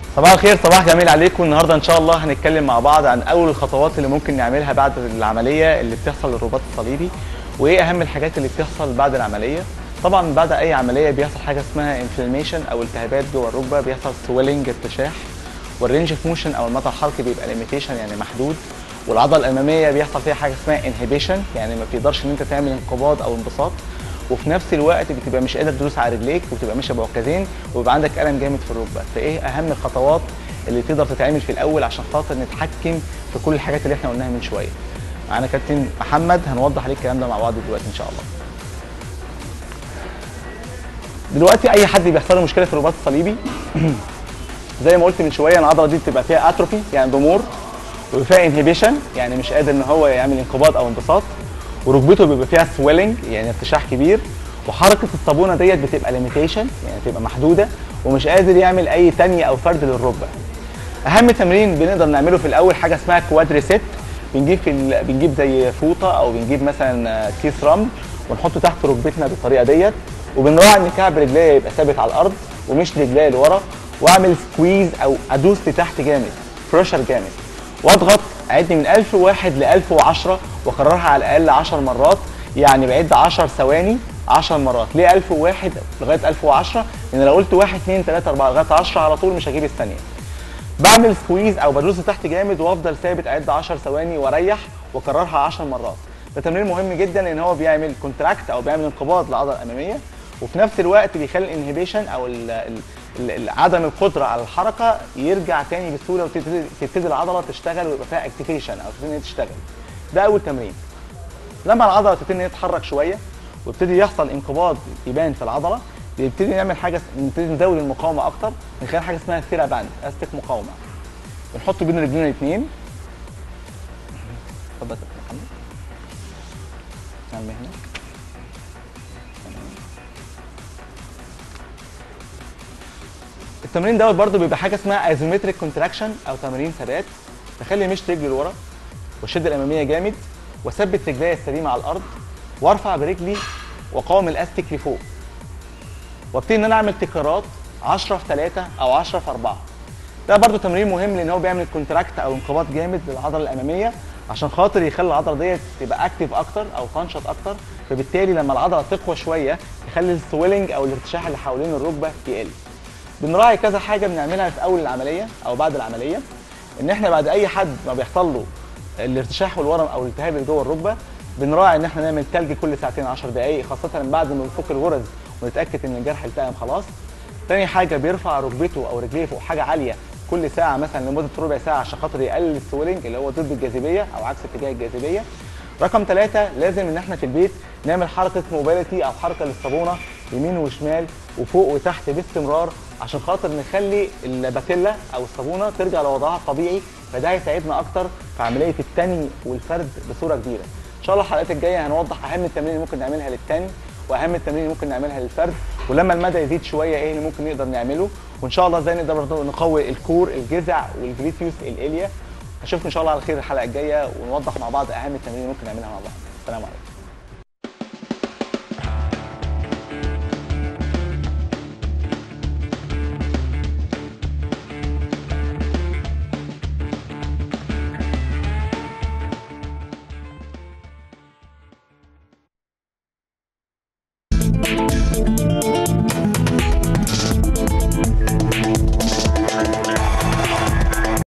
صباح الخير صباح جميل عليكم النهارده ان شاء الله هنتكلم مع بعض عن اول الخطوات اللي ممكن نعملها بعد العمليه اللي بتحصل للرباط الصليبي وايه اهم الحاجات اللي بتحصل بعد العمليه طبعا بعد اي عمليه بيحصل حاجه اسمها انفلاميشن او التهابات جوه الركبه بيحصل سويلنج ارتشاح والرينج اوف موشن او المدى الحركي بيبقى ليميتيشن يعني محدود والعضله الاماميه بيحصل فيها حاجه اسمها انهبيشن يعني ما بتقدرش ان انت تعمل انقباض او انبساط وفي نفس الوقت بتبقى مش قادر تدوس على رجليك وبتبقى ماشيه بعكازين ويبقى عندك الم جامد في الركبه فايه اهم الخطوات اللي تقدر تتعمل في الاول عشان خاطر نتحكم في كل الحاجات اللي احنا قلناها من شويه معانا كابتن محمد هنوضح عليك الكلام ده مع بعض دلوقتي ان شاء الله دلوقتي اي حد بيحصل له مشكله في الرباط الصليبي زي ما قلت من شويه العضله دي بتبقى فيها اتروفي يعني ضمور وفيها انهبيشن يعني مش قادر ان هو يعمل انقباض او انبساط وركبته بيبقى فيها سويلنج يعني ارتشاح كبير وحركه الصابونه ديت بتبقى ليميتيشن يعني بتبقى محدوده ومش قادر يعمل اي تانية او فرد للركبه اهم تمرين بنقدر نعمله في الاول حاجه اسمها كوادري سيت بنجيب في ال... بنجيب زي فوطه او بنجيب مثلا كيس رمل ونحطه تحت ركبتنا بالطريقه ديت وبنراعي ان كعب رجليا يبقى ثابت على الارض ومش رجليا لورا واعمل سكويز او ادوس لتحت جامد بريشر جامد واضغط اعد من 1001 ل 1010 واكررها على الاقل 10 مرات يعني بعد 10 ثواني 10 مرات ليه 1001 لغايه 1010 لان لو قلت 1 2 3 4 لغايه 10 على طول مش هجيب الثانيه بعمل سكويز او بدوس تحت جامد وافضل ثابت اعد 10 ثواني واريح واكررها 10 مرات ده تمرين مهم جدا لان هو بيعمل كونتراكت او بيعمل انقباض للعضله الاماميه وفي نفس الوقت بيخلي الانهبيشن او ال ال ال عدم القدره على الحركه يرجع تاني بسهوله وتبتدي تبتدي العضله تشتغل ويبقى فيها اكتيفيشن او تبتدي ان هي تشتغل ده اول تمرين لما العضله تبتدي ان هي تتحرك شويه ويبتدي يحصل انقباض يبان في العضله بنبتدي نعمل حاجه نبتدي نزود المقاومه اكتر من خلال حاجه اسمها ثيرا باند استك مقاومه بنحط بين رجلينا الاثنين اتفضل يا محمد نعمل هنا التمرين دوت برده بيبقى حاجه اسمها ايزومتريك كونتراكشن او تمارين ثبات بخلي مشط رجلي لورا واشد الاماميه جامد واثبت رجليا السليمه على الارض وارفع برجلي واقاوم الاستيك لفوق وابتدي ان انا اعمل تكرارات 10 في 3 او 10 في 4 ده برده تمرين مهم لان هو بيعمل كونتراكت او انقباض جامد للعضله الاماميه عشان خاطر يخلي العضله ديت تبقى اكتف اكتر او تنشط اكتر فبالتالي لما العضله تقوى شويه يخلي السويلنج او الارتشاح اللي حوالين الركبه يقل بنراعي كذا حاجه بنعملها في اول العمليه او بعد العمليه ان احنا بعد اي حد ما بيحصل له الارتشاح والورم او الالتهاب اللي جوه الركبه بنراعي ان احنا نعمل تلج كل ساعتين 10 دقائق خاصه بعد ما نفك الغرز ونتاكد ان الجرح التئم خلاص تاني حاجه بيرفع ركبته او رجليه فوق حاجه عاليه كل ساعه مثلا لمده ربع ساعه عشان خاطر يقلل السويلنج اللي هو ضد الجاذبيه او عكس اتجاه الجاذبيه رقم ثلاثة لازم ان احنا في البيت نعمل حركه موبيليتي او حركه للصابونه يمين وشمال وفوق وتحت باستمرار عشان خاطر نخلي الباتيلا او الصابونه ترجع لوضعها الطبيعي فده هيساعدنا اكتر في عمليه التني والفرد بصوره كبيره ان شاء الله الحلقات الجايه هنوضح اهم التمارين اللي ممكن نعملها للتني واهم التمارين اللي ممكن نعملها للفرد ولما المدى يزيد شويه ايه اللي ممكن نقدر نعمله وان شاء الله ازاي نقدر برضه نقوي الكور الجذع والجليتيوس الاليا اشوفكم ان شاء الله على خير الحلقه الجايه ونوضح مع بعض اهم التمارين اللي ممكن نعملها مع بعض السلام عليكم